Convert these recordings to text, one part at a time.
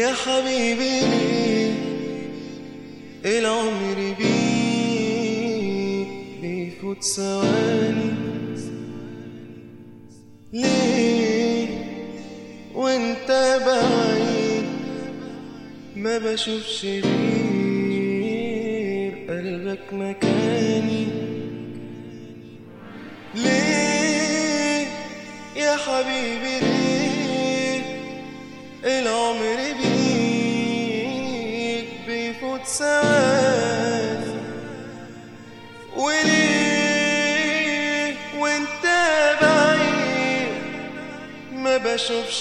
يا حبيبي ليه العمر بيك بيفوت ثواني ليه وانت بعيد ما بشوفش غير قلبك مكاني ليه يا حبيبي ليه العمر بيك بيفوت ثواني وليه وانت بعيد ما بشوفش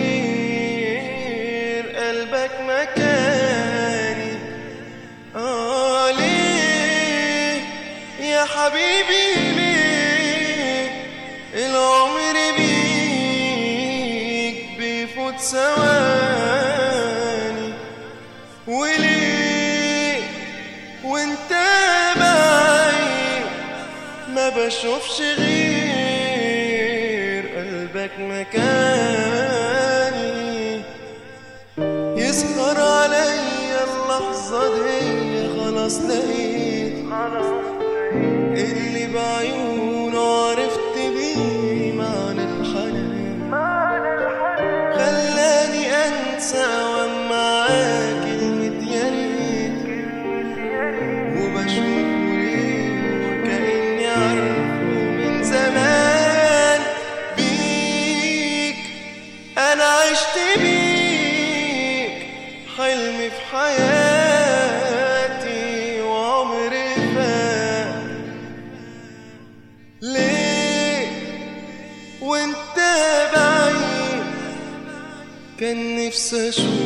غير قلبك مكاني اه ليه يا حبيبي ليه العمر بيك بيفوت ثواني وليه وانت بعيد ما بشوفش غير قلبك مكاني يسهر عليا اللحظة دي خلاص لقيت اللي بعيونه عرفت بيه معنى الحنان خلاني انسى ومعاه كلمة يا ريت وبشوفه ليه كأني عارفه من زمان بيك أنا عشت بيك حلمي في حياتي وعمري فات ليه وانت بعيد كان نفسي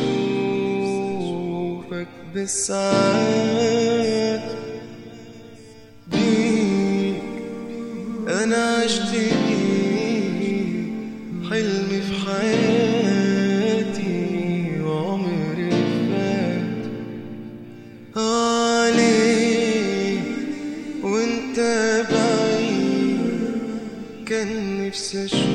اشوفك بالساعات بيك انا عشت بيك حلمي في حياتي وعمري فات عليك وانت بعيد كان نفسي اشوفك